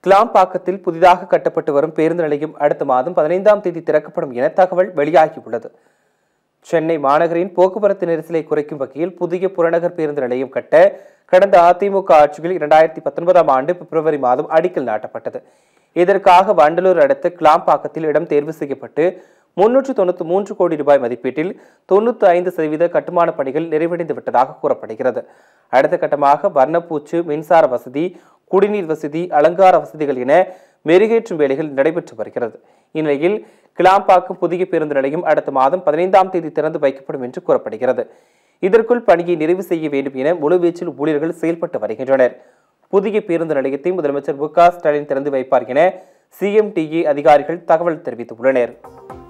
கிளாம்பாக்கத்தில் புதிதாக கட்டப்பட்டு வரும் பேருந்து நிலையம் அடுத்த மாதம் பதினைந்தாம் தேதி திறக்கப்படும் என தகவல் வெளியாகியுள்ளது சென்னை மாநகரின் போக்குவரத்து நெரிசலை குறைக்கும் வகையில் புதிய புறநகர் பேருந்து நிலையம் கட்ட கடந்த அதிமுக ஆட்சியில் இரண்டாயிரத்தி பத்தொன்பதாம் ஆண்டு பிப்ரவரி மாதம் அடிக்கல் நாட்டப்பட்டது இதற்காக வண்டலூர் அடுத்த கிளாம்பாக்கத்தில் இடம் தேர்வு செய்யப்பட்டு முன்னூற்று தொண்ணூற்றி மூன்று கோடி ரூபாய் மதிப்பீட்டில் தொண்ணூற்றி ஐந்து சதவீத கட்டுமான பணிகள் நிறைவடைந்து விட்டதாக கூறப்படுகிறது அடுத்த கட்டமாக வர்ணப்பூச்சு மின்சார வசதி குடிநீர் வசதி அலங்கார வசதிகள் என மெருகேற்றும் வேலைகள் நடைபெற்று வருகிறது இந்நிலையில் கிளாம்பாக்கம் புதிய பேருந்து நிலையம் அடுத்த மாதம் பதினைந்தாம் தேதி திறந்து வைக்கப்படும் என்று கூறப்படுகிறது இதற்குள் பணியை நிறைவு செய்ய வேண்டும் என முழுவீச்சில் ஊழியர்கள் செயல்பட்டு வருகின்றனர் புதிய பேருந்து நிலையத்தை முதலமைச்சர் மு க ஸ்டாலின் திறந்து வைப்பார் என சிஎம்டிஏ அதிகாரிகள் தகவல் தெரிவித்துள்ளனர்